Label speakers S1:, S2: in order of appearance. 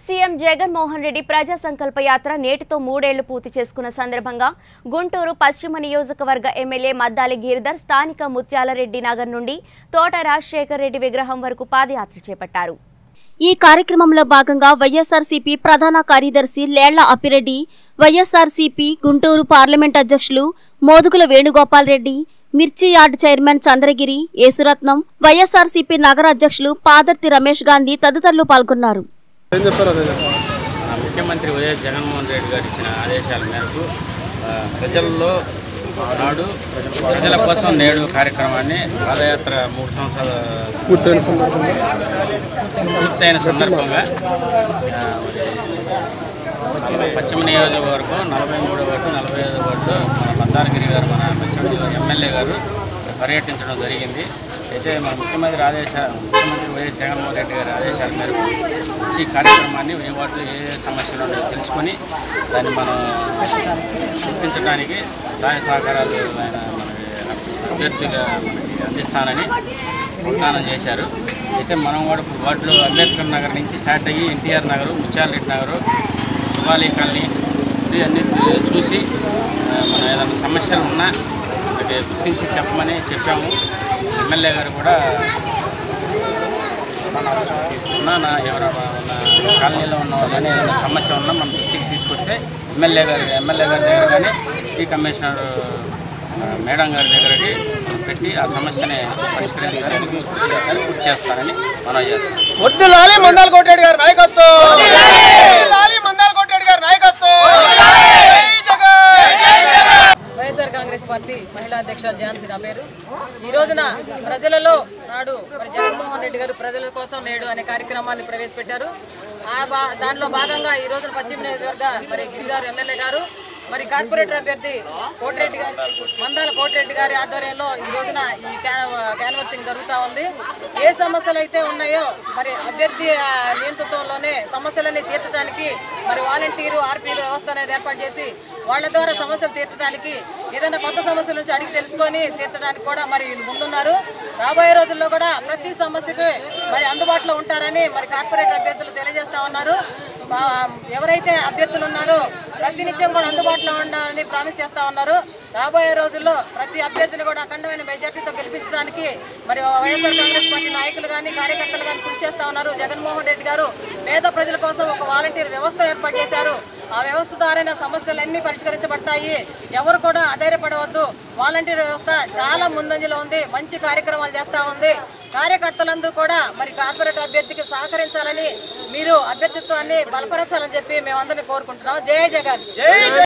S1: CM Jaganmohan Reddy ప్రజా సంకల్ప యాత్ర నేటితో మూడేళ్లు పూర్తి చేసుకున్న సందర్భంగా గుంటూరు పశ్చిమ నియోజకవర్గ ఎమ్మెల్యే మద్దాలి గిరిధర్ స్థానిక ముత్యాలరెడ్డి నగర్ నుండి తోట రాజశేఖర్ రెడ్డి విగ్రహం వరకు పాదయాత్ర చేపట్టారు
S2: ఈ కార్యక్రమంలో భాగంగా వైఎస్ఆర్సీపీ ప్రధాన కార్యదర్శి లేళ్ల అప్పిరెడ్డి వైఎస్ఆర్సీపీ గుంటూరు పార్లమెంట్ అధ్యక్షులు మోదుగుల వేణుగోపాల్ రెడ్డి మిర్చి యార్డ్ చైర్మన్ చంద్రగిరి యేసురత్నం వైఎస్ఆర్సీపీ నగర అధ్యక్షులు పాదర్తి రమేష్ గాంధీ తదితరులు పాల్గొన్నారు
S3: ఏం చెప్పారు అదే చెప్పండి.
S4: ఆ ముఖ్యమంత్రి వైఎస్ జగన్మోహన్ రెడ్డి గారు ఇచ్చిన ఆదేశాల మేరకు ఆ, ప్రజల్లో నాడు ప్రజల కోసం నేడు కార్యక్రమాన్ని పాదయాత్ర మూడు సంవత్సరాల
S3: పూర్తయిన సందర్భంగా
S4: పూర్తయిన సందర్భంగా ఆ, మరి నలభై పశ్చిమ నియోజకవర్గం నలభై మూడో వార్డు నలభై ఐదో వార్డు మన మందారగిరి గారు మన పశ్చిమ నియోజక ఎమ్మెల్యే గారు పర్యటించడం జరిగింది అయితే మన ముఖ్యమంత్రి ఆదేశ ముఖ్యమంత్రి వైఎస్ జగన్మోహన్ రెడ్డి గారి ఆదేశాల మేరకు ఈ కార్యక్రమాన్ని ఏ వార్డులో ఏ ఏ సమస్యలు ఉన్నాయో తెలుసుకొని దాన్ని మనం గుర్తించడానికి సహాయ సహకారాలు ఆయన మనకి అభ్యర్థిగా మనకి అందిస్తానని వాగ్దానం చేశారు అయితే మనం కూడా ఇప్పుడు వార్డులో అంబేద్కర్ నగర్ నుంచి స్టార్ట్ అయ్యి ఎన్టీఆర్ నగరు ముత్యాలరెడ్డి నగరు సుమాలి కాలనీ ఇది అన్ని చూసి ఆ, మన ఏదైనా సమస్యలు ఉన్నా అది గుర్తించి చెప్పమని చెప్పాము ఎమ్మెల్యే గారు కూడా ఉన్నా నా ఎవరైనా ఉన్న కాలనీలో ఉన్న వాళ్ళని ఏదైనా సమస్య ఉన్నా మన దృష్టికి తీసుకొస్తే ఎమ్మెల్యే గారి ఎమ్మెల్యే గారి దగ్గర కానీ ఈ కమిషనర్ ఆ, మేడం గారి దగ్గరకి మనం పెట్టి ఆ సమస్యని పరిష్కరించడానికి కృషి చేస్తారని కృషి చేస్తారని మనం చేస్తాం
S5: వద్దు లాలి మందాల కోటేడు గారి నాయకత్వం వద్దు లాలి మందాల కోటేడు గారి నాయకత్వం జై జగన్
S6: వైఎస్ఆర్ కాంగ్రెస్ పార్టీ మహిళా అధ్యక్ష ఝాన్సీ నా పేరు ఈ రోజున ప్రజలలో నాడు మరి జగన్మోహన్ రెడ్డి గారు ప్రజల కోసం నేడు అనే కార్యక్రమాన్ని ప్రవేశపెట్టారు ఆ బా దానిలో భాగంగా ఈ రోజున పశ్చిమ నియోజకవర్గ మరి గిరిగారు ఎమ్మెల్యే గారు మరి కార్పొరేటర్ అభ్యర్థి కోటిరెడ్డి గారి మందాల కోటిరెడ్డి గారి ఆధ్వర్యంలో ఈ రోజున ఈ క్యాన్- క్యాన్వర్సింగ్ జరుగుతూ ఉంది ఏ సమస్యలు అయితే ఉన్నాయో మరి అభ్యర్థి ఆ, నియంతృత్వంలోనే సమస్యలన్నీ తీర్చడానికి మరి వాలంటీరు ఆర్పీలు వ్యవస్థ అనేది ఏర్పాటు చేసి వాళ్ళ ద్వారా సమస్యలు తీర్చడానికి ఏదైనా కొత్త సమస్యల నుంచి అడిగి తెలుసుకొని తీర్చడానికి కూడా మరి ముందున్నారు రాబోయే రోజుల్లో కూడా ప్రతి సమస్యకి మరి అందుబాటులో ఉంటారని మరి కార్పొరేటర్ అభ్యర్థులు తెలియజేస్తా ఉన్నారు ఆ, ఎవరైతే అభ్యర్థులు ఉన్నారో ప్రతినిత్యం కూడా అందుబాటులో ఉండాలని ప్రామిస్ చేస్తా ఉన్నారు రాబోయే రోజుల్లో ప్రతి అభ్యర్థిని కూడా అఖండమైన మెజార్టీతో గెలిపించడానికి మరి వైఎస్ఆర్ కాంగ్రెస్ పార్టీ నాయకులు కానీ కార్యకర్తలు కానీ కృషి చేస్తా ఉన్నారు జగన్మోహన్ రెడ్డి గారు పేద ప్రజల కోసం ఒక వాలంటీర్ వ్యవస్థ ఏర్పాటు చేశారు ఆ వ్యవస్థ ద్వారా సమస్యలన్నీ పరిష్కరించబడతాయి ఎవరు కూడా అధైర్యపడవద్దు వాలంటీర్ వ్యవస్థ చాలా ముందంజలో ఉంది మంచి కార్యక్రమాలు చేస్తా ఉంది కార్యకర్తలందరూ కూడా మరి కార్పొరేట్ అభ్యర్థికి సహకరించాలని మీరు అభ్యర్థిత్వాన్ని బలపరచాలని చెప్పి మేమందరినీ కోరుకుంటున్నాం జయ జగన్